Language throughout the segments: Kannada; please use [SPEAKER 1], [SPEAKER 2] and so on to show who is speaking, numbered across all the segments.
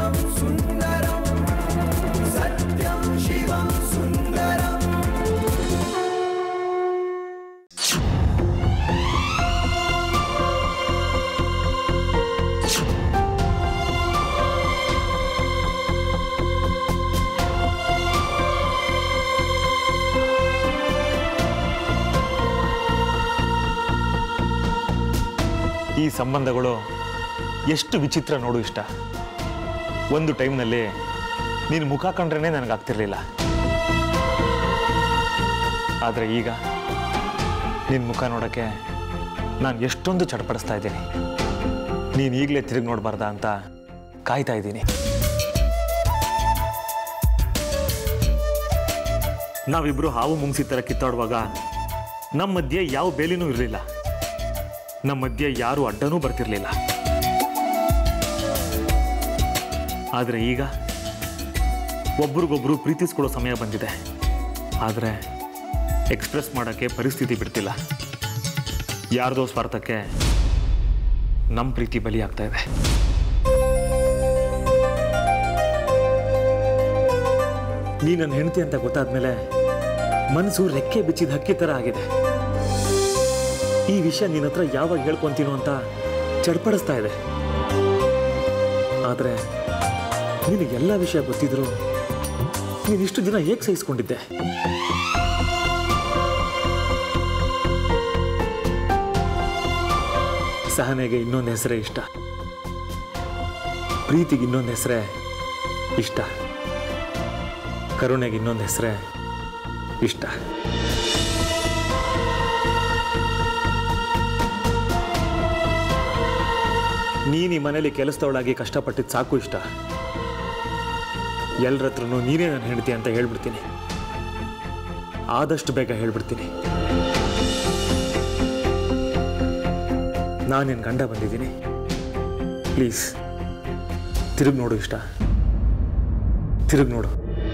[SPEAKER 1] शिवं सुन्दरं सत्यं शिवं सुन्दरम्
[SPEAKER 2] ಈ ಸಂಬಂಧಗಳು ಎಷ್ಟು ವಿಚಿತ್ರ ನೋಡು ಇಷ್ಟ ಒಂದು ಟೈಮ್ನಲ್ಲಿ ನೀನು ಮುಖ ಕಂಡ್ರೇ ನನಗಾಗ್ತಿರ್ಲಿಲ್ಲ ಆದರೆ ಈಗ ನಿನ್ನ ಮುಖ ನೋಡೋಕ್ಕೆ ನಾನು ಎಷ್ಟೊಂದು ಚಡ್ಪಡಿಸ್ತಾ ಇದ್ದೀನಿ ನೀನು ಈಗಲೇ ತಿರುಗಿ ನೋಡಬಾರ್ದಾ ಅಂತ ಕಾಯ್ತಾ ಇದ್ದೀನಿ ನಾವಿಬ್ಬರು ಹಾವು ಮುಂಗ್ಸಿ ಥರ ಕಿತ್ತಾಡುವಾಗ ನಮ್ಮ ಮಧ್ಯೆ ಯಾವ ಬೇಲಿನೂ ಇರಲಿಲ್ಲ ನಮ್ಮ ಮಧ್ಯೆ ಯಾರು ಅಡ್ಡನೂ ಬರ್ತಿರ್ಲಿಲ್ಲ ಆದರೆ ಈಗ ಒಬ್ರಿಗೊಬ್ರು ಪ್ರೀತಿಸ್ಕೊಳ್ಳೋ ಸಮಯ ಬಂದಿದೆ ಆದರೆ ಎಕ್ಸ್ಪ್ರೆಸ್ ಮಾಡೋಕ್ಕೆ ಪರಿಸ್ಥಿತಿ ಬಿಡ್ತಿಲ್ಲ ಯಾರ್ದೋ ಸ್ವಾರ್ಥಕ್ಕೆ ನಮ್ಮ ಪ್ರೀತಿ ಬಲಿಯಾಗ್ತಾ ಇದೆ ನೀ ನನ್ನ ಹೆಂಡತಿ ಅಂತ ಗೊತ್ತಾದ್ಮೇಲೆ ಮನಸ್ಸು ರೆಕ್ಕೆ ಬಿಚ್ಚಿದ ಹಕ್ಕಿ ಥರ ಆಗಿದೆ ಈ ವಿಷಯ ನಿನ್ನ ಹತ್ರ ಯಾವಾಗ ಹೇಳ್ಕೊಂತೀನೋ ಅಂತ ಚಡ್ಪಡಿಸ್ತಾ ಇದೆ ಆದರೆ ನಿನಗೆಲ್ಲ ವಿಷಯ ಗೊತ್ತಿದ್ರು ನೀನು ಇಷ್ಟು ದಿನ ಹೇಗೆ ಸಹಿಸ್ಕೊಂಡಿದ್ದೆ ಸಹನೆಗೆ ಇನ್ನೊಂದು ಹೆಸರೇ ಇಷ್ಟ ಪ್ರೀತಿಗೆ ಇನ್ನೊಂದು ಹೆಸರೇ ಇಷ್ಟ ಕರುಣೆಗೆ ಇನ್ನೊಂದು ಹೆಸರೇ ಇಷ್ಟ ನೀನು ಈ ಮನೇಲಿ ಕೆಲಸದವಳಾಗಿ ಕಷ್ಟಪಟ್ಟಿದ್ದು ಸಾಕು ಇಷ್ಟ ಎಲ್ಲರ ಹತ್ರನೂ ನೀನೇ ನನ್ನ ಹೆಂಡತಿ ಅಂತ ಹೇಳ್ಬಿಡ್ತೀನಿ ಆದಷ್ಟು ಬೇಗ ಹೇಳ್ಬಿಡ್ತೀನಿ ನಾನು ನಿನ್ನ ಗಂಡ ಬಂದಿದ್ದೀನಿ ಪ್ಲೀಸ್ ತಿರುಗಿ ನೋಡು ಇಷ್ಟ ತಿರುಗಿ ನೋಡು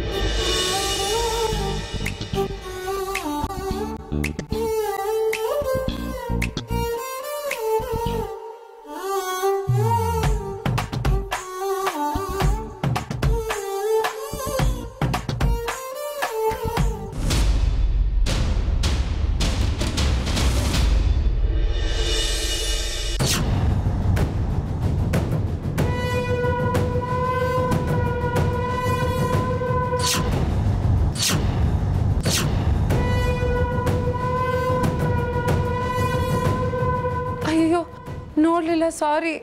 [SPEAKER 3] ಅಯ್ಯೋ ನೋಡ್ಲಿಲ್ಲ ಸಾರಿ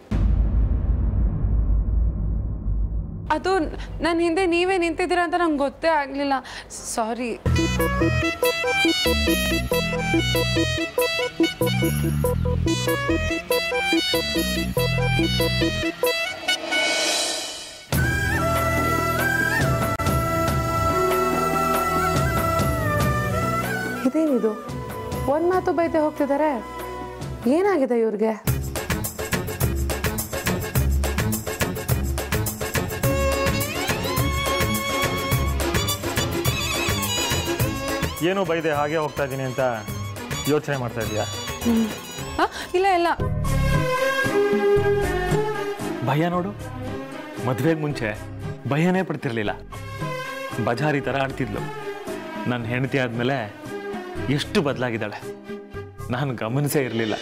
[SPEAKER 3] ಅದು ನನ್ನ ಹಿಂದೆ ನೀವೇ ನಿಂತಿದ್ದೀರಾ ಅಂತ ನಂಗೆ ಗೊತ್ತೇ ಆಗಲಿಲ್ಲ ಸಾರಿ ಇದೇನಿದು ಒಂದು ಮಾತು ಬೈದೆ ಹೋಗ್ತಿದ್ದಾರೆ ಏನಾಗಿದೆ ಇವ್ರಿಗೆ
[SPEAKER 2] ಏನೋ ಬೈದೆ ಹಾಗೆ ಹೋಗ್ತಾ ಇದ್ದೀನಿ ಅಂತ ಯೋಚನೆ ಮಾಡ್ತಾ ಇದೀಯಾ
[SPEAKER 3] ಆ, ಇಲ್ಲ ಇಲ್ಲ
[SPEAKER 2] ಭಯ ನೋಡು ಮದುವೆಗೆ ಮುಂಚೆ ಭಯನೇ ಪಡ್ತಿರ್ಲಿಲ್ಲ ಬಜಾರಿ ಥರ ಆಡ್ತಿದ್ಲು ನನ್ನ ಹೆಂಡತಿ ಆದಮೇಲೆ ಎಷ್ಟು ಬದಲಾಗಿದ್ದಾಳೆ ನಾನು ಗಮನಿಸೇ ಇರಲಿಲ್ಲ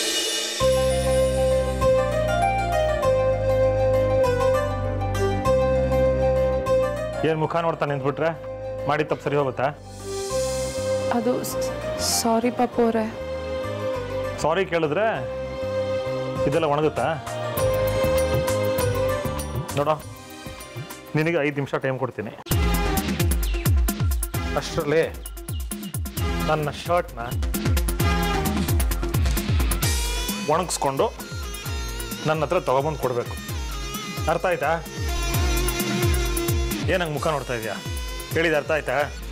[SPEAKER 2] ಏನು ಮುಖ ನೋಡ್ತಾ ನಿಂತ್ಬಿಟ್ರೆ ಮಾಡಿ ತಪ್ಪು ಸರಿ ಹೋಗುತ್ತಾ
[SPEAKER 3] ಅದು ಸಾರಿ ಪಪ್ಪು ಅವರೇ
[SPEAKER 2] ಸಾರಿ ಕೇಳಿದ್ರೆ ಇದೆಲ್ಲ ಒಣಗುತ್ತಾ ನೋಡೋ ನಿನಗೆ ಐದು ನಿಮಿಷ ಟೈಮ್ ಕೊಡ್ತೀನಿ ಅಷ್ಟರಲ್ಲಿ ನನ್ನ ಶರ್ಟ್ನ ಒಣಗಿಸ್ಕೊಂಡು ನನ್ನ ಹತ್ರ ತಗೊಬಂದು ಕೊಡಬೇಕು ಅರ್ಥ ಆಯ್ತಾ ಏನಂಗೆ ಮುಖ ನೋಡ್ತಾ ಇದೆಯಾ ಹೇಳಿದ ಅರ್ಥ ಆಯ್ತಾ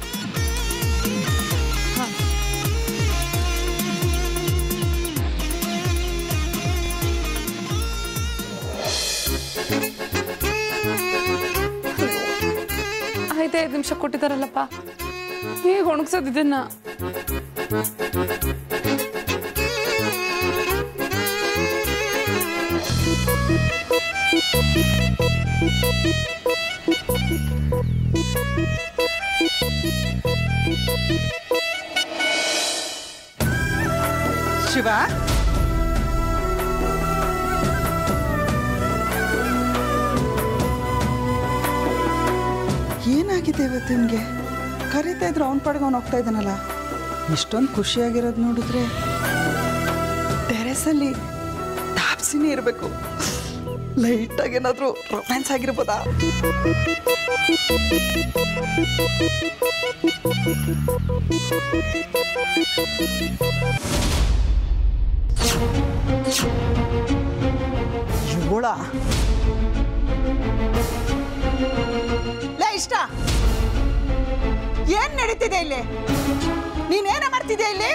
[SPEAKER 3] ಐದೇ ಐದು ನಿಮಿಷ ಕೊಟ್ಟಿದ್ದಾರಲ್ಲಪ್ಪ ಹೇಗೆ ಒಣಗ್ಸೋದು ಇದನ್ನ
[SPEAKER 4] ಶಿವ ಏನಾಗಿದೆ ಇವತ್ತು ಇವನಿಗೆ ಕರೀತಾ ಇದ್ರೆ ಅವ್ನ ಪಾಡಿಗೆ ಅವ್ನು ಹೋಗ್ತಾ ಇದ್ದಾನಲ್ಲ ಇಷ್ಟೊಂದು ಖುಷಿಯಾಗಿರೋದು ನೋಡಿದ್ರೆ ಟೆರೆಸಲ್ಲಿ ತಾಪ್ಸಿನೇ ಇರಬೇಕು ಲೈಟಾಗಿ ಏನಾದರೂ ರೊಮ್ಯಾನ್ಸ್ ಆಗಿರ್ಬೋದಾ ಇವಳ ಲೇ ಇಷ್ಟ ಏನ್ ನಡೀತಿದೆ ಇಲ್ಲಿ ನೀನೇನ ಮಾಡ್ತಿದ್ಯಾ ಇಲ್ಲಿ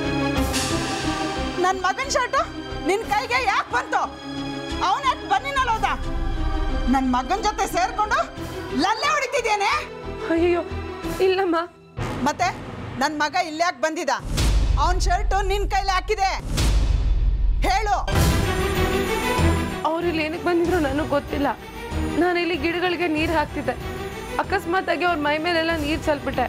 [SPEAKER 4] ನನ್ನ ಮಗನ್ ಶರ್ಟು ನಿನ್ ಕೈಗೆ ಯಾಕೆ ಬಂತು ಅವನ ಯಾಕೆ ಬನ್ನಿನಲ್ಲ ಹೋದ ನನ್ನ ಮಗನ್ ಜೊತೆ ಸೇರ್ಕೊಂಡು ಲಲ್ಲೆ ಹೊಡಿತಿದ್ದೇನೆ
[SPEAKER 3] ಅಯ್ಯೋ ಇಲ್ಲಮ್ಮ
[SPEAKER 4] ಮತ್ತೆ ನನ್ನ ಮಗ ಇಲ್ಲಿ ಯಾಕೆ ಬಂದಿದ್ದ ಅವನ ಶರ್ಟು ನಿನ್ ಕೈಲಿ ಹಾಕಿದೆ ಹೇಳು
[SPEAKER 3] ಅವ್ರು ಇಲ್ಲಿ ಏನಕ್ಕೆ ಬಂದಿದ್ರು ನನಗೆ ಗೊತ್ತಿಲ್ಲ ನಾನು ಇಲ್ಲಿ ಗಿಡಗಳಿಗೆ ನೀರು ಹಾಕ್ತಿದ್ದೆ ಅಕಸ್ಮಾತಾಗಿ ಅವ್ರ ಮೈ ಮೇಲೆಲ್ಲ ನೀರು ಚಲ್ಬಿಟ್ಟೆ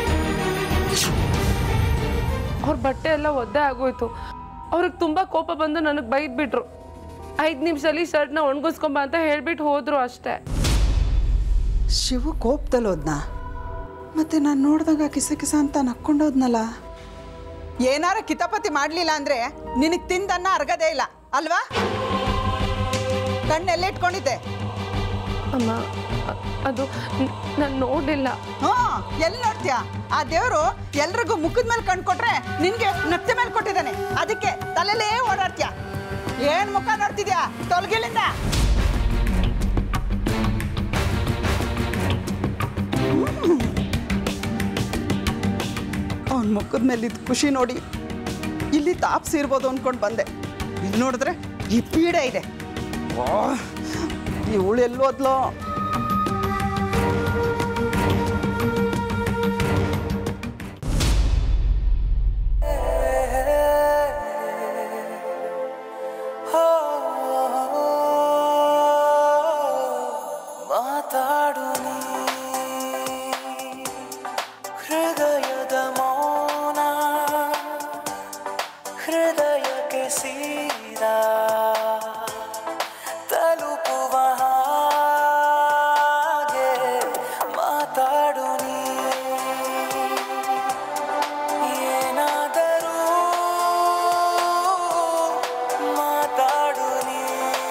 [SPEAKER 3] ಅವ್ರ ಬಟ್ಟೆ ಎಲ್ಲ ಒದ್ದೆ ಆಗೋಯ್ತು ಅವ್ರಿಗೆ ತುಂಬ ಕೋಪ ಬಂದು ನನಗೆ ಬೈದ್ಬಿಟ್ರು ಐದು ನಿಮಿಷದಲ್ಲಿ ಶರ್ಟ್ನ ಒಣಗಿಸ್ಕೊಂಬ ಅಂತ ಹೇಳ್ಬಿಟ್ಟು ಹೋದ್ರು ಅಷ್ಟೇ
[SPEAKER 4] ಶಿವು ಕೋಪದಲ್ಲಿ ಹೋದ್ನ ಮತ್ತೆ ನಾನು ನೋಡಿದಾಗ ಕಿಸ ಕಿಸ ಅಂತ ನಕ್ಕೊಂಡೋದ್ನಲ್ಲ ಏನಾರ ಕಿತಾಪತಿ ಮಾಡಲಿಲ್ಲ ಅಂದ್ರೆ ನಿನಗೆ ತಿಂದನ್ನ ಅರ್ಗದೇ ಇಲ್ಲ ಅಲ್ವಾ ಕಣ್ಣೆಲ್ಲ ಇಟ್ಕೊಂಡಿದ್ದೆ
[SPEAKER 3] ಅಮ್ಮ ಅ- ಅದು ನಾನು ನೋಡಿಲ್ಲ
[SPEAKER 4] ಹ್ಞೂ ಎಲ್ಲಿ ನೋಡ್ತೀಯ ಆ ದೇವರು ಎಲ್ರಿಗೂ ಮುಖದ ಮೇಲೆ ಕಣ್ ಕೊಟ್ರೆ ನಿನ್ಗೆ ನತ್ತೆ ಮೇಲೆ ಕೊಟ್ಟಿದ್ದಾನೆ ಅದಕ್ಕೆ ತಲೆಲೇ ಓಡಾಡ್ತೀಯ ಏನ್ ಮುಖ ನೋಡ್ತಿದ್ಯಾ ತೊಲಗಿಲಿಂದ ಅವನ ಮುಖದ ಮೇಲೆ ಇದ್ ಖುಷಿ ನೋಡಿ ಇಲ್ಲಿ ತಾಪ್ಸಿ ಇರ್ಬೋದು ಅನ್ಕೊಂಡು ಬಂದೆ ಇಲ್ಲಿ ನೋಡಿದ್ರೆ ಈ ಪೀಡೆ ಇದೆ ಇವಳು ಎಲ್ಲೋದ್ಲೋ
[SPEAKER 1] ಮಾತಾಡು ನೀ ಹೃದಯದ ಮೌನ ಹೃದಯಕ್ಕೆ ಸೀದಾ ತಲುಪುವ ಹಾಗೆ ಮಾತಾಡು ನೀ ಏನಾದರೂ ಮಾತಾಡು ನೀ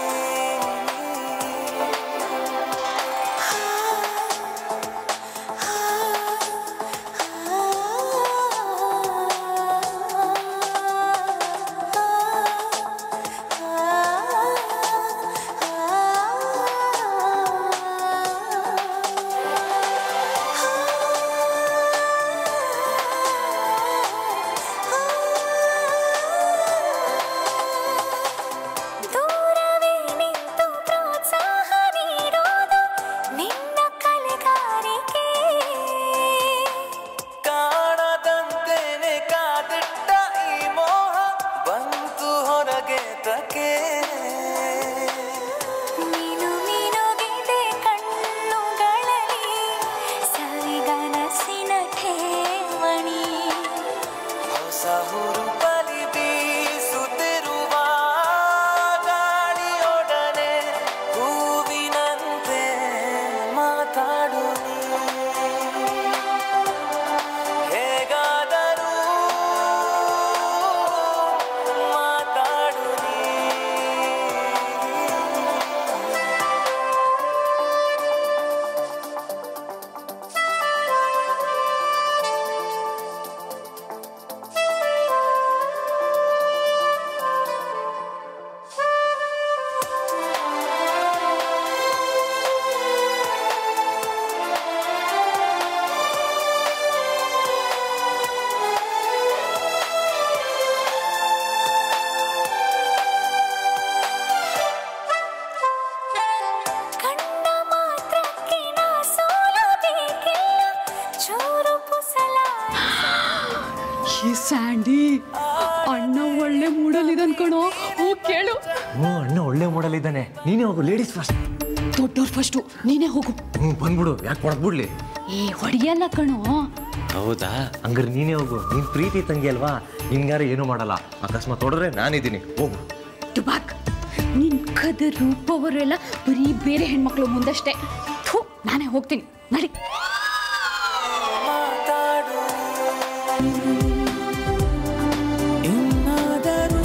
[SPEAKER 5] ದೂರವೇ ನಿಂತು ಪ್ರೋತ್ಸಾಹ ನೀಡೋದು ನಿನ್ನ ಕಲೆಗಾರಿಕೆ
[SPEAKER 1] ಕಾಣದಂತೆನೆ ಕಾದಿಟ್ಟ ಈ ಮೋಹ ಬಂತು ಹೊರಗೆ ತಕೆ
[SPEAKER 5] ನೀನು ಮಿನುಗಿದೆ ಕಣ್ಣುಗಳಲ್ಲಿ ಸವಿಗನಸಿನ ಠೇವಣಿ
[SPEAKER 1] ಹೊಸ ಹುರುಪಲಿ ಬೀಸುತ್ತಿರುವ ಗಾಳಿಯೊಡನೆ ಹೂವಿನಂತೆ ಮಾತಾಡು ನೀ. ಹೇಗಾದರೂ ಮಾತಾಡು ನೀ.
[SPEAKER 5] ಕಂಡ ಮಾತ್ರಕ್ಕೆ ನಾ ಸೋಲಬೇಕಿಲ್ಲ ಚೂರು ಕುಸಲಾಯಿಸ
[SPEAKER 6] ಈ ಸ್ಯಾಂಡಿ ಅಣ್ಣ ಒಳ್ಳೆ ಮೂಡಲ್ಲಿದ್ದಾನೆ ಕಣೋ ಹೋಗ್ ಕೇಳು
[SPEAKER 2] ಹ್ಞೂ ಅಣ್ಣ ಒಳ್ಳೆ ಮಾಡಲ್ ಇದ್ದಾನೆ ನೀನೇ ಹೋಗು ಲೇಡೀಸ್ ಫಸ್ಟ್
[SPEAKER 6] ದೊಡ್ಡವ್ರು ಫಸ್ಟು ನೀನೇ ಹೋಗು
[SPEAKER 7] ಹ್ಞೂ ಬಂದ್ಬಿಡು ಯಾಕೆ ಕೊಡ್ಬಿಡ್ಲಿ
[SPEAKER 6] ಏ ಹೊಡಿಯಲ್ಲ ಕಣೋ
[SPEAKER 7] ಹೌದಾ ಹಂಗಾರೆ ನೀನೇ ಹೋಗು ನೀನ್ ಪ್ರೀತಿ ತಂಗಿ ಅಲ್ವಾ ನಿನ್ಗಾರ ಏನು ಮಾಡಲ್ಲ ಅಕಸ್ಮಾತ್ ಹೊಡೆದ್ರೆ ನಾನಿದ್ದೀನಿ ಹೋಗು
[SPEAKER 6] ದುಬಾಕ್ ನಿನ್ ಕದ ರೂಪವರೆಲ್ಲ ಬರೀ ಬೇರೆ ಹೆಣ್ಮಕ್ಳು ಮುಂದಷ್ಟೇ ಥೂ ನಾನೇ ಹೋಗ್ತೀನಿ ನಡಿ
[SPEAKER 1] ಮಾತಾಡು ಇನ್ನಾದರೂ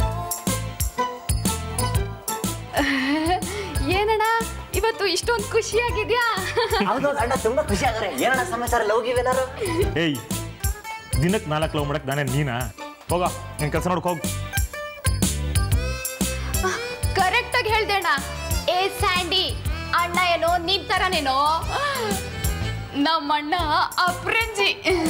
[SPEAKER 6] ಏನಣ್ಣ ಇವತ್ತು ಇಷ್ಟೊಂದು ಖುಷಿಯಾಗಿದ್ಯಾ
[SPEAKER 8] ಹೌದು ಅಣ್ಣ ತುಂಬಾ ಖುಷಿ ಆಗರೆ ಏನಣ್ಣ ಸಮಾಚಾರ ಲವ್ ಗಿವ್ ಏನಾರು
[SPEAKER 2] ಏಯ್ ದಿನಕ್ಕೆ ನಾಲ್ಕು ಲವ್ ಮಾಡಕ್ ನಾನೇ ನೀನಾ ಹೋಗ ನಿನ್ ಕೆಲಸ ನೋಡ್ಕೊ ಹೋಗು
[SPEAKER 6] ಕರೆಕ್ಟ್ ಆಗಿ ಹೇಳ್ದೆ ಅಣ್ಣ ಏ ಸ್ಯಾಂಡಿ ಅಣ್ಣ ಏನೋ ನಿನ್ ತರನೇನೋ ನಮ್ಮಣ್ಣ ಅಪ್ರಂಜಿ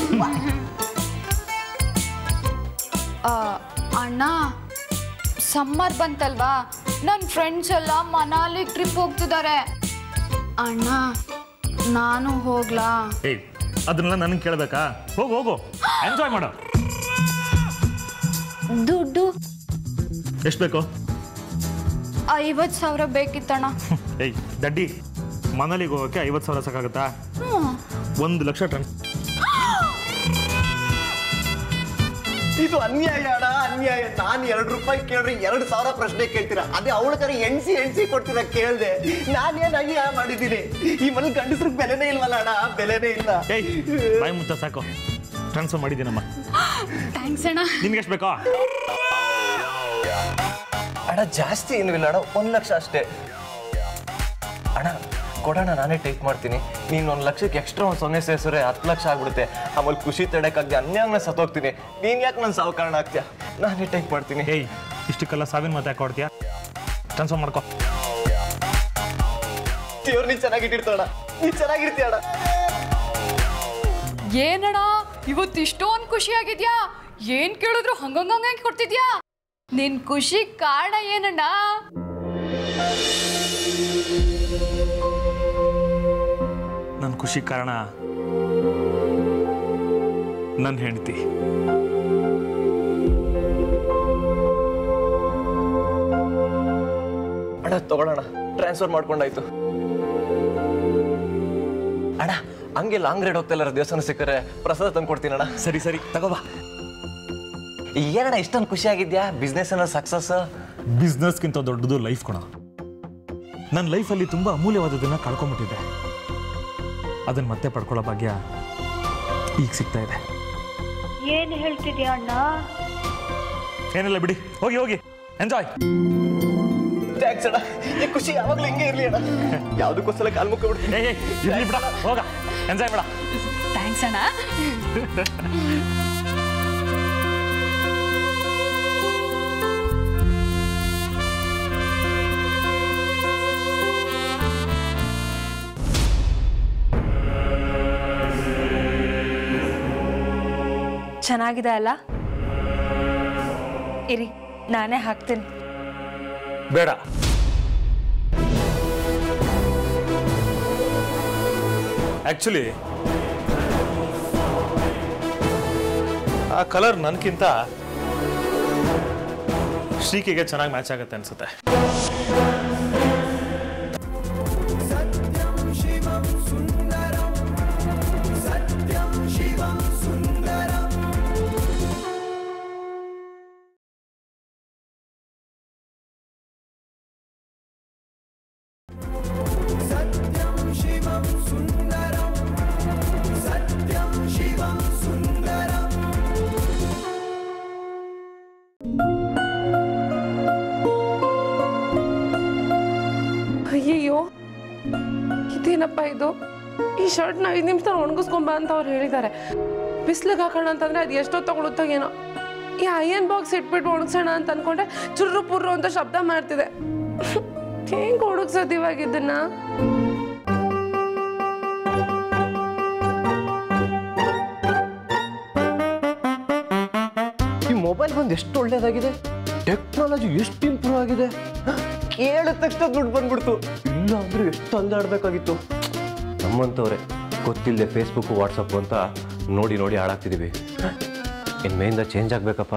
[SPEAKER 6] ಆ, ಅಣ್ಣ ಸಮ್ಮರ್ ಬಂತಲ್ವಾ ನನ್ನ ಫ್ರೆಂಡ್ಸ್ ಎಲ್ಲ ಮನಾಲಿ ಟ್ರಿಪ್ ಹೋಗ್ತಿದ್ದಾರೆ ಅಣ್ಣ ನಾನು ಹೋಗ್ಲಾ
[SPEAKER 2] ಏಯ್ ಅದನ್ನೆಲ್ಲ ನನಗೆ ಕೇಳಬೇಕಾ ಹೋಗು ಹೋಗು ಎಂಜಾಯ್ ಮಾಡು
[SPEAKER 6] ದುಡ್ಡು
[SPEAKER 2] ಎಷ್ಟು ಬೇಕು
[SPEAKER 6] ಐವತ್ತು ಸಾವಿರ ಬೇಕಿತ್ತಣ್ಣ
[SPEAKER 2] ಏಯ್ ದಡ್ಡಿ ಮನಾಲಿಗೆ ಹೋಗೋಕ್ಕೆ ಐವತ್ತು ಸಾವಿರ ಸಾಕಾಗುತ್ತಾ ಒಂದು ಲಕ್ಷ ಟ್ರಾನ್ಸ್
[SPEAKER 8] ಇದು ಅನ್ಯಾಯ ಅಣ್ಣ ಅನ್ಯಾಯ ನಾನು ಎರಡು ರೂಪಾಯಿ ಕೇಳ್ರಿ ಎರಡು ಸಾವಿರ ಪ್ರಶ್ನೆ ಕೇಳ್ತೀರಾ ಅದೇ ಅವಳ ಕರೆ ಎಣ್ಸಿ ಎಣ್ಸಿ ಕೊಡ್ತೀರಾ ಕೇಳ್ದೆ ನಾನೇನ್ ಅನ್ಯಾಯ ಮಾಡಿದ್ದೀನಿ ಈ ಮನೆ ಗಂಡಸ್ರಿಗೆ ಬೆಲೆನೇ ಇಲ್ವಲ್ಲ ಅಣ್ಣ ಬೆಲೆನೇ ಇಲ್ಲ
[SPEAKER 2] ಏಯ್ ಬಾಯಿ ಮುಚ್ಚ ಸಾಕು ಟ್ರಾನ್ಸ್ಫರ್ ಮಾಡಿದ್ದೀನಮ್ಮ
[SPEAKER 6] ಥ್ಯಾಂಕ್ಸ್ ಅಣ್ಣ
[SPEAKER 2] ನಿನ್ಗೆ ಎಷ್ಟು ಬೇಕೋ
[SPEAKER 7] ಅಣ್ಣ ಜಾಸ್ತಿ ಏನೂ ಇಲ್ಲ ಅಣ್ಣ ಒಂದು ಲಕ್ಷ ಅಷ್ಟೇ ಅಣ್ಣ ಕೊಡೋಣ ನಾನೇ ಟೇಕ್ ಮಾಡ್ತೀನಿ ನೀನು ಒಂದು ಲಕ್ಷಕ್ಕೆ ಎಕ್ಸ್ಟ್ರಾ ಒಂದು ಸೊನ್ನೆ ಸೇರಿಸಿದ್ರೆ ಹತ್ತು ಲಕ್ಷ ಆಗ್ಬಿಡುತ್ತೆ ಆಮೇಲೆ ಖುಷಿ ತಡೆಯೋಕ್ಕಾಗದೆ ಅನ್ಯಾಂಗ ಸತ್ತೋಗ್ತೀನಿ ನೀನು ಯಾಕೆ ನನ್ನ ಸಾವು ಕಾರಣ ಆಗ್ತೀಯ ನಾನೇ ಟೇಕ್ ಮಾಡ್ತೀನಿ
[SPEAKER 2] ಏಯ್ ಇಷ್ಟಕ್ಕೆಲ್ಲ ಸಾವಿನ ಮಾತು ಯಾಕೆ ಕೊಡ್ತೀಯಾ ಟ್ರಾನ್ಸ್ಫರ್ ಮಾಡ್ಕೊ
[SPEAKER 8] ದೇವ್ರು ನೀನ್ ಚೆನ್ನಾಗಿಟ್ಟಿರ್ತಾಳ ನೀನ್ ಚೆನ್ನಾಗಿರ್ತೀಯ ಅಣ್ಣ
[SPEAKER 6] ಏನಣ್ಣ ಇವತ್ತು ಇಷ್ಟೊಂದು ಖುಷಿಯಾಗಿದ್ಯಾ ಏನ್ ಕೇಳಿದ್ರು ಹಂಗಂಗಂಗೆ ಕೊಡ್ತಿದ್ಯಾ ನಿನ್ ಖುಷಿ ಕಾರಣ ಏನಣ್ಣ
[SPEAKER 2] ನನ್ನ ಖುಷಿ ಕಾರಣ ನನ್ನ ಹೆಂಡತಿ
[SPEAKER 7] ಅಣ್ಣ ತಗೊಳ್ಳೋಣ ಟ್ರಾನ್ಸ್ಫರ್ ಮಾಡ್ಕೊಂಡಾಯ್ತು ಅಣ್ಣ ಹಂಗೆ ಲಾಂಗ್ ರೈಡ್ ಹೋಗ್ತಾ ಇಲ್ಲ ದೇವಸ್ಥಾನ ಸಿಕ್ಕರೆ ಪ್ರಸಾದ ತಂದು ಕೊಡ್ತೀನಿ ಅಣ್ಣ
[SPEAKER 2] ಸರಿ ಸರಿ ತಗೋಬಾ
[SPEAKER 7] ಏನಣ್ಣ ಇಷ್ಟೊಂದು ಖುಷಿಯಾಗಿದ್ಯಾ ಬಿಸ್ನೆಸ್ ಅನ್ನೋ ಸಕ್ಸಸ್
[SPEAKER 2] ಬಿಸ್ನೆಸ್ಗಿಂತ ದೊಡ್ಡದು ಲೈಫ್ ಕೊಣ ನನ್ನ ಲೈಫಲ್ಲಿ ತುಂಬ ಅಮೂಲ್ಯವಾದದನ್ನು ಕಳ್ಕೊಂಬಿಟ್ಟಿದ್ದೆ ಅದನ್ನು ಮತ್ತೆ ಪಡ್ಕೊಳ್ಳೋ ಭಾಗ್ಯ ಈಗ ಸಿಗ್ತಾ ಇದೆ
[SPEAKER 5] ಏನ್ ಹೇಳ್ತಿದ್ಯಾ ಅಣ್ಣ
[SPEAKER 2] ಏನಿಲ್ಲ ಬಿಡಿ ಹೋಗಿ ಹೋಗಿ ಎಂಜಾಯ್
[SPEAKER 8] ಥ್ಯಾಂಕ್ಸ್ ಅಣ್ಣ ಈ ಖುಷಿ ಯಾವಾಗ್ಲೂ ಹಿಂಗೆ ಇರ್ಲಿ ಅಣ್ಣ ಯಾವ್ದಕ್ಕೋಸ್ಕರ ಕಾಲ್ ಮುಕ್ಕ ಬಿಡ್ತೀನಿ
[SPEAKER 2] ಏಯ್ ಏಯ್, ಇರ್ಲಿ ಬಿಡ ಹೋಗ ಎಂಜಾಯ್ ಬಿಡ
[SPEAKER 6] ಥ್ಯಾಂಕ್ಸ್ ಅಣ್ಣ
[SPEAKER 9] ಚೆನ್ನಾಗಿದೆ ಅಲ್ಲ ಇರಿ ನಾನೇ ಹಾಕ್ತೀನಿ
[SPEAKER 2] ಬೇಡ ಆಕ್ಚುಲಿ ಆ ಕಲರ್ ನನಗಿಂತ ಶ್ರೀಕಿಗೆ ಚೆನ್ನಾಗಿ ಮ್ಯಾಚ್ ಆಗುತ್ತೆ ಅನ್ಸುತ್ತೆ
[SPEAKER 3] ಅಯ್ಯಯ್ಯೋ ಇದೇನಪ್ಪ ಇದು ಈ ಶರ್ಟ್ನ ಐದು ನಿಮಿಷ ಒಣಗಿಸ್ಕೊಂಬ ಅಂತ ಅವ್ರು ಹೇಳಿದ್ದಾರೆ ಬಿಸ್ಲಿಗೆ ಹಾಕೋಣ ಅಂತಂದ್ರೆ ಅದು ಎಷ್ಟೊತ್ತು ತಗೊಳುತ್ತೋ ಏನೋ ಈ ಅಯನ್ ಬಾಕ್ಸ್ ಇಟ್ಬಿಟ್ಟು ಒಣಗ್ಸೋಣ ಅಂತ ಅನ್ಕೊಂಡ್ರೆ ಚುರ್ರು ಪುರ್ರು ಅಂತ ಶಬ್ದ ಮಾಡ್ತಿದೆ ಹೆಂಗ್ ಒಣಗ್ಸೋದು ಇವಾಗ ಇದನ್ನ
[SPEAKER 7] ಈ ಮೊಬೈಲ್ ಬಂದು ಎಷ್ಟು ಒಳ್ಳೇದಾಗಿದೆ ಟೆಕ್ನಾಲಜಿ ಎಷ್ಟು ಇಂಪ್ರೂವ್ ಆಗಿದೆ ಕೇಳಿದ ತಕ್ಷಣ ದುಡ್ಡು ಬಂದ್ಬಿಡ್ತು ಇಲ್ಲ ಅಂದ್ರೆ ಎಷ್ಟು ಅಲ್ದಾಡ್ಬೇಕಾಗಿತ್ತು ನಮ್ಮಂತವ್ರೆ ಗೊತ್ತಿಲ್ಲದೆ ಫೇಸ್ಬುಕ್ ವಾಟ್ಸಪ್ ಅಂತ ನೋಡಿ ನೋಡಿ ಹಾಳಾಗ್ತಿದೀವಿ ಇನ್ ಮೇಯಿಂದ ಚೇಂಜ್ ಆಗ್ಬೇಕಪ್ಪ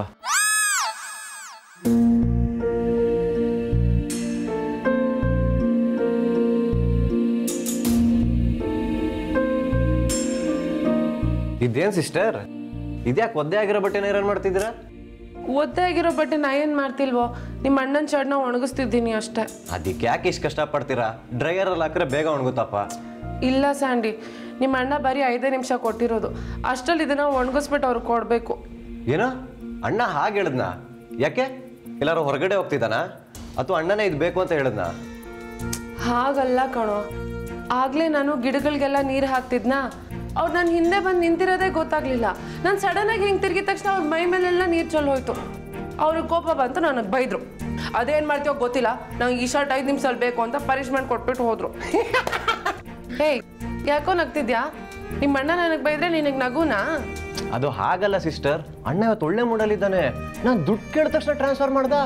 [SPEAKER 7] ಇದೇನ್ ಸಿಸ್ಟರ್ ಇದ್ಯಾಕೆ ಒದ್ದೆ ಆಗಿರೋ ಬಟ್ಟೆನ ಐರನ್ ಮಾಡ್ತಿದ್ದೀರಾ
[SPEAKER 3] ಒದ್ದೆ ಆಗಿರೋ ಬಟ್ಟೆ ನಾ ಏನು ಮಾಡ್ತಿಲ್ವೋ ನಿಮ್ಮ ಅಣ್ಣನ ಶರ್ಟ್ನ ಒಣಗಿಸ್ತಿದ್ದೀನಿ ಅಷ್ಟೇ
[SPEAKER 7] ಅದಕ್ಕೆ ಯಾಕೆ ಇಷ್ಟು ಕಷ್ಟಪಡ್ತೀರಾ ಡ್ರೈಯರಲ್ಲಿ ಹಾಕಿದ್ರೆ ಬೇಗ ಒಣಗುತ್ತಪ್ಪ
[SPEAKER 3] ಇಲ್ಲ ಸ್ಯಾಂಡಿ ನಿಮ್ಮ ಅಣ್ಣ ಬರೀ ಐದೇ ನಿಮಿಷ ಕೊಟ್ಟಿರೋದು ಅಷ್ಟರಲ್ಲಿ ಇದನ್ನ ಒಣಗಿಸ್ಬಿಟ್ಟು ಅವ್ರಿಗೆ ಕೊಡಬೇಕು
[SPEAKER 7] ಏನೋ ಅಣ್ಣ ಹಾಗೆ ಹೇಳಿದ್ನಾ ಯಾಕೆ ಎಲ್ಲಾರು ಹೊರಗಡೆ ಹೋಗ್ತಿದ್ದಾನಾ ಅಥವಾ ಅಣ್ಣನೇ ಇದು ಬೇಕು ಅಂತ ಹೇಳಿದ್ನಾ
[SPEAKER 3] ಹಾಗಲ್ಲ ಕಣೋ ಆಗ್ಲೇ ನಾನು ಗಿಡಗಳಿಗೆಲ್ಲ ನೀರು ಹಾಕ್ತಿದ್ನಾ ಅವ್ರು ನನ್ನ ಹಿಂದೆ ಬಂದು ನಿಂತಿರೋದೇ ಗೊತ್ತಾಗ್ಲಿಲ್ಲ ನಾನು ಸಡನ್ ಆಗಿ ಹಿಂಗೆ ತಿರುಗಿದ ತಕ್ಷಣ ಅವ್ರ ಮೈ ಮೇಲೆಲ್ಲ ನೀರು ಚೆಲ್ಲಿ ಹೋಯ್ತು ಅವ್ರಿಗೆ ಕೋಪ ಬಂತು ನನಗೆ ಬೈದ್ರು ಅದೇನು ಮಾಡ್ತೀವೋ ಗೊತ್ತಿಲ್ಲ ನಂಗೆ ಈ ಶರ್ಟ್ ಐದು ನಿಮಿಷದಲ್ಲಿ ಬೇಕು ಅಂತ ಪನಿಷ್ಮೆಂಟ್ ಕೊಟ್ಬಿಟ್ಟು ಹೋದ್ರು ಹೇಯ್ ಯಾಕೋ ನಗ್ತಿದ್ಯಾ ನಿಮ್ಮ ಅಣ್ಣ ನನಗೆ ಬೈದ್ರೆ ನಿನಗೆ ನಗುನಾ
[SPEAKER 7] ಅದು ಹಾಗಲ್ಲ ಸಿಸ್ಟರ್ ಅಣ್ಣ ಇವತ್ತು ಒಳ್ಳೆ ಮೂಡಲ್ಲಿದ್ದಾನೆ ನಾನು ದುಡ್ಡು ಕೇಳಿದ ತಕ್ಷಣ ಟ್ರಾನ್ಸ್ಫರ್ ಮಾಡ್ದ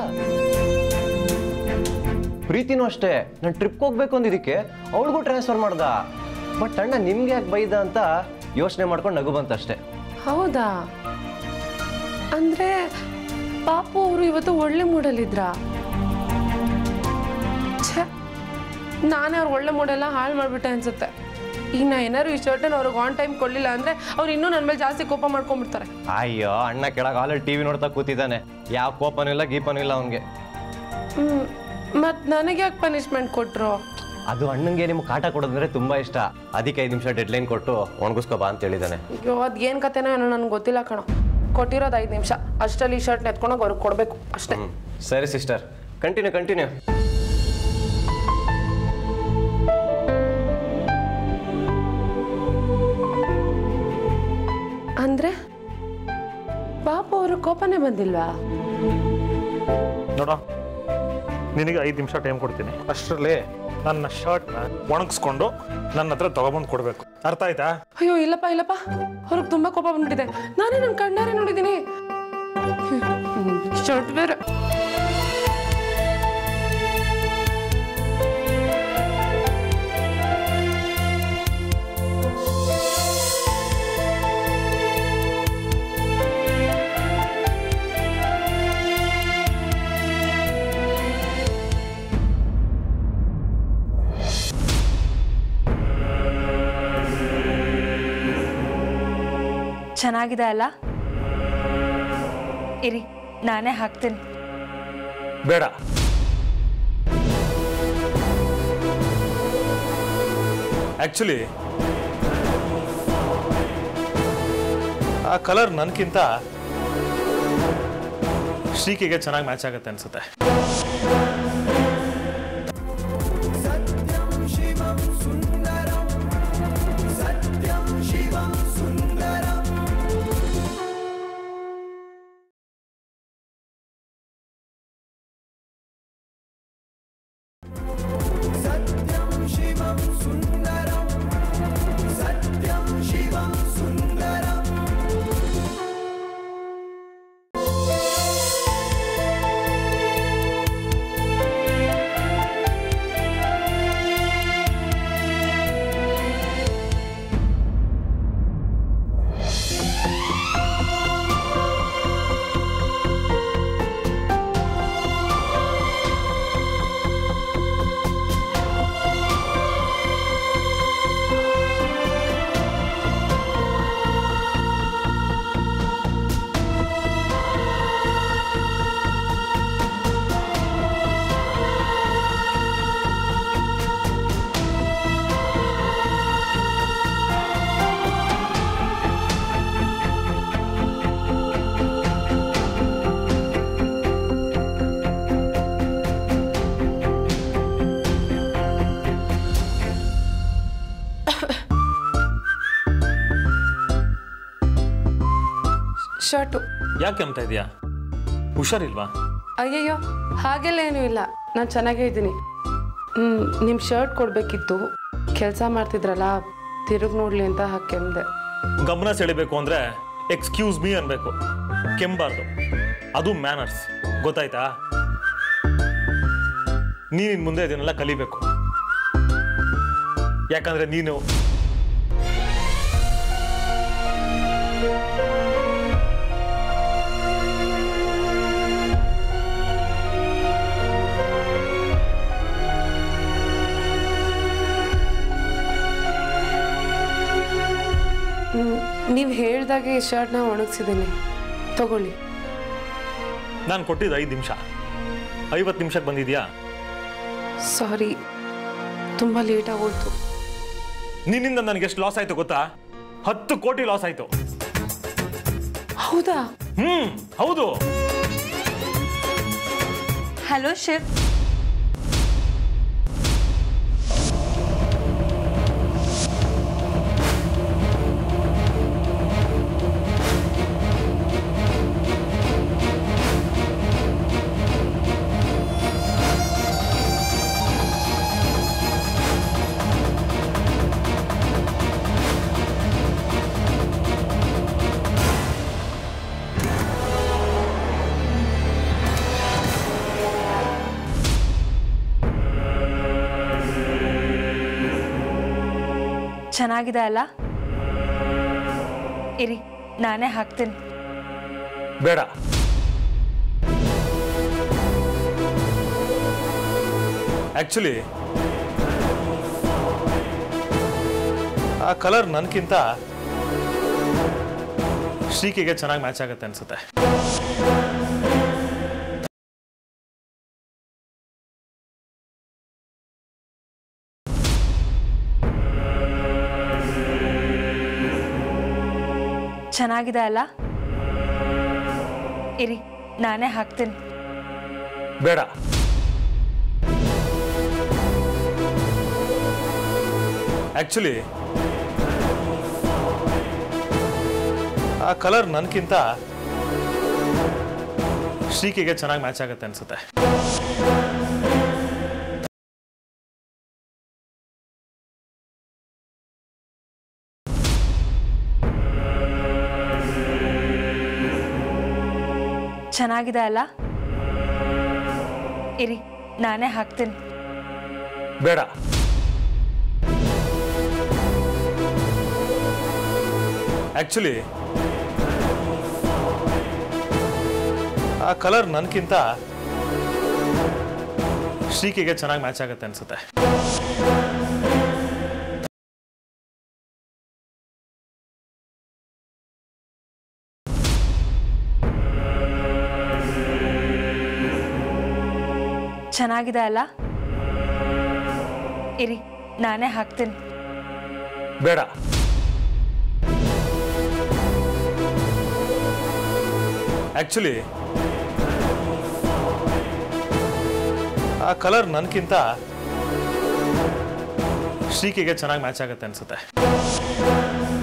[SPEAKER 7] ಪ್ರೀತಿನೂ ಅಷ್ಟೇ ನಾನು ಟ್ರಿಪ್ಗೆ ಹೋಗ್ಬೇಕು ಅಂದಿದ್ದಕ್ಕೆ ಅವಳಿಗೂ ಟ್ರಾನ್ಸ್ಫರ್ ಮಾಡ್ದ ಬಟ್ ಅಣ್ಣ ನಿಮ್ಗೆ ಯಾಕೆ ಬೈದ ಅಂತ ಯೋಚನೆ ಮಾಡ್ಕೊಂಡು ನಗು ಬಂತಷ್ಟೇ
[SPEAKER 3] ಹೌದಾ ಅಂದ್ರೆ ಪಾಪು ಅವರು ಇವತ್ತು ಒಳ್ಳೆ ಮೂಡಲ್ಲಿದ್ರಾ ಛೆ ನಾನೇ ಅವ್ರ ಒಳ್ಳೆ ಮೂಡೆಲ್ಲ ಹಾಳು ಮಾಡಿಬಿಟ್ಟೆ ಅನ್ಸುತ್ತೆ ಈಗ ನಾ ಏನಾದ್ರು ಈ ಶರ್ಟನ್ನು ಅವ್ರಿಗೆ ಆನ್ ಟೈಮ್ ಕೊಡಲಿಲ್ಲ ಅಂದ್ರೆ ಅವ್ರು ಇನ್ನೂ ನನ್ನ ಮೇಲೆ ಜಾಸ್ತಿ ಕೋಪ ಮಾಡ್ಕೊಂಡ್ಬಿಡ್ತಾರೆ
[SPEAKER 7] ಅಯ್ಯೋ ಅಣ್ಣ ಕೆಳಗೆ ಆಲ್ರೆಡಿ ಟಿವಿ ನೋಡ್ತಾ ಕೂತಿದ್ದಾನೆ ಯಾವ ಕೋಪನೂ ಇಲ್ಲ ಗೀಪನೂ ಇಲ್ಲ ಅವನಿಗೆ
[SPEAKER 3] ಹ್ಮ್ ಮತ್ತು ನನಗೆ ಯಾಕೆ ಪನಿಷ್ಮೆಂಟ್ ಕೊಟ್ರು
[SPEAKER 7] ಅದು ಅಣ್ಣಂಗೆ ನಿಮ್ಗೆ ಕಾಟ ಕೊಡೋದಂದ್ರೆ ತುಂಬಾ ಇಷ್ಟ ಅದಕ್ಕೆ ಐದು ನಿಮಿಷ ಡೆಡ್ಲೈನ್ ಕೊಟ್ಟು ಒಣಗಿಸ್ಕೋ ಬಾ ಅಂತ ಹೇಳಿದ್ದಾನೆ
[SPEAKER 3] ಅಯ್ಯೋ ಅದು ಏನು ಕತೆನೋ ಏನೋ ನನಗೆ ಗೊತ್ತಿಲ್ಲ ಕಣೋ ಕೊಟ್ಟಿರೋದು ಐದು ನಿಮಿಷ ಅಷ್ಟರಲ್ಲಿ ಈ ಶರ್ಟ್ ಎತ್ಕೊಂಡೋಗಿ ಅವ್ರಿಗೆ ಕೊಡಬೇಕು ಅಷ್ಟೇ
[SPEAKER 7] ಹ್ಮ್ ಸರಿ ಸಿಸ್ಟರ್ ಕಂಟಿನ್ಯೂ ಕಂಟಿನ್ಯೂ
[SPEAKER 3] ಅಂದ್ರೆ ಪಾಪು ಅವರು ಕೋಪನೇ ಬಂದಿಲ್ವಾ
[SPEAKER 2] ನೋಡ ನಿನಗೆ ಐದು ನಿಮಿಷ ಟೈಮ್ ಕೊಡ್ತೀನಿ ಅಷ್ಟರಲ್ಲಿ ನನ್ನ ಶರ್ಟ್ನ ಒಣಗಿಸ್ಕೊಂಡು ನನ್ನ ಹತ್ರ ತಗೊಬಂದು ಕೊಡಬೇಕು ಅರ್ಥ ಆಯ್ತಾ
[SPEAKER 3] ಅಯ್ಯೋ ಇಲ್ಲಪ್ಪ ಇಲ್ಲಪ್ಪ ಅವ್ರಿಗೆ ತುಂಬಾ ಕೋಪ ಬಂದ್ಬಿಟ್ಟಿದೆ ನಾನೇ ನನ್ನ ಕಣ್ಣಾರೆ ನೋಡಿದ್ದೀನಿ ಶರ್ಟ್ ಬೇರೆ
[SPEAKER 9] ಚೆನ್ನಾಗಿದೆ ಅಲ್ಲ ಇರಿ ನಾನೇ ಹಾಕ್ತೀನಿ
[SPEAKER 2] ಬೇಡ ಆಕ್ಚುಲಿ ಆ ಕಲರ್ ನನ್ಕಿಂತ ಶ್ರೀಕಿಗೆ ಚೆನ್ನಾಗಿ ಮ್ಯಾಚ್ ಆಗುತ್ತೆ ಅನ್ಸುತ್ತೆ
[SPEAKER 3] ಶರ್ಟು
[SPEAKER 2] ಯಾಕೆ ಅಂತ ಇದೆಯಾ ಹುಷಾರಿಲ್ವಾ
[SPEAKER 3] ಅಯ್ಯಯ್ಯೋ ಹಾಗೆಲ್ಲ ಏನೂ ಇಲ್ಲ ನಾನು ಚೆನ್ನಾಗೇ ಇದ್ದೀನಿ ನಿಮ್ಮ ಶರ್ಟ್ ಕೊಡಬೇಕಿತ್ತು ಕೆಲಸ ಮಾಡ್ತಿದ್ರಲ್ಲ ತಿರುಗಿ ನೋಡ್ಲಿ ಅಂತ ಕೆಮ್ದೆ
[SPEAKER 2] ಗಮನ ಸೆಳಿಬೇಕು ಅಂದ್ರೆ ಎಕ್ಸ್ಕ್ಯೂಸ್ ಮೀ ಅನ್ಬೇಕು ಕೆಂಬಾರ್ದು ಅದು ಮ್ಯಾನರ್ಸ್ ಗೊತ್ತಾಯ್ತಾ ನೀನು ಇನ್ ಮುಂದೆ ಇದನ್ನೆಲ್ಲ ಕಲಿಬೇಕು ಯಾಕಂದ್ರೆ ನೀನು
[SPEAKER 3] ನೀವು ಹೇಳ್ದಾಗೆ ಈ ಶರ್ಟ್ನ ಒಣಗಿಸಿದ್ದೀನಿ ತಗೊಳ್ಳಿ
[SPEAKER 2] ನಾನು ಕೊಟ್ಟಿದ್ದು ಐದು ನಿಮಿಷ ಐವತ್ತು ನಿಮಿಷಕ್ಕೆ ಬಂದಿದ್ಯಾ
[SPEAKER 3] ಸಾರಿ ತುಂಬ ಲೇಟ್ ಆಗೋಯ್ತು
[SPEAKER 2] ನಿನ್ನಿಂದ ನನಗೆ ಎಷ್ಟು ಲಾಸ್ ಆಯ್ತು ಗೊತ್ತಾ ಹತ್ತು ಕೋಟಿ ಲಾಸ್ ಆಯ್ತು
[SPEAKER 3] ಹೌದಾ
[SPEAKER 2] ಹ್ಮ್ ಹೌದು
[SPEAKER 9] ಹಲೋ ಶಿವ್ ಚೆನ್ನಾಗಿದೆ ಅಲ್ಲ ಇರಿ ನಾನೇ ಹಾಕ್ತೀನಿ
[SPEAKER 2] ಬೇಡ ಆಕ್ಚುಲಿ ಆ ಕಲರ್ ನನಗಿಂತ ಶ್ರೀಕಿಗೆ ಚೆನ್ನಾಗಿ ಮ್ಯಾಚ್ ಆಗುತ್ತೆ ಅನ್ಸುತ್ತೆ
[SPEAKER 9] ಚೆನ್ನಾಗಿದೆ ಅಲ್ಲ ಇರಿ ನಾನೇ ಹಾಕ್ತೀನಿ
[SPEAKER 2] ಬೇಡ ಆಕ್ಚುಲಿ ಆ ಕಲರ್ ನನಗಿಂತ ಶ್ರೀಕಿಗೆ ಚೆನ್ನಾಗಿ ಮ್ಯಾಚ್ ಆಗುತ್ತೆ ಅನ್ಸುತ್ತೆ
[SPEAKER 9] ಚೆನ್ನಾಗಿದೆ ಅಲ್ಲ ಇರಿ ನಾನೇ ಹಾಕ್ತೀನಿ
[SPEAKER 2] ಬೇಡ ಆಕ್ಚುಲಿ ಆ ಕಲರ್ ನನಗಿಂತ ಶ್ರೀಕಿಗೆ ಚೆನ್ನಾಗಿ ಮ್ಯಾಚ್ ಆಗುತ್ತೆ ಅನ್ಸುತ್ತೆ
[SPEAKER 9] ಚೆನ್ನಾಗಿದೆ ಅಲ್ಲ ಇರಿ ನಾನೇ ಹಾಕ್ತೀನಿ
[SPEAKER 2] ಬೇಡ ಆಕ್ಚುಲಿ ಆ ಕಲರ್ ನನಗಿಂತ ಶ್ರೀಕಿಗೆ ಚೆನ್ನಾಗಿ ಮ್ಯಾಚ್ ಆಗುತ್ತೆ ಅನ್ಸುತ್ತೆ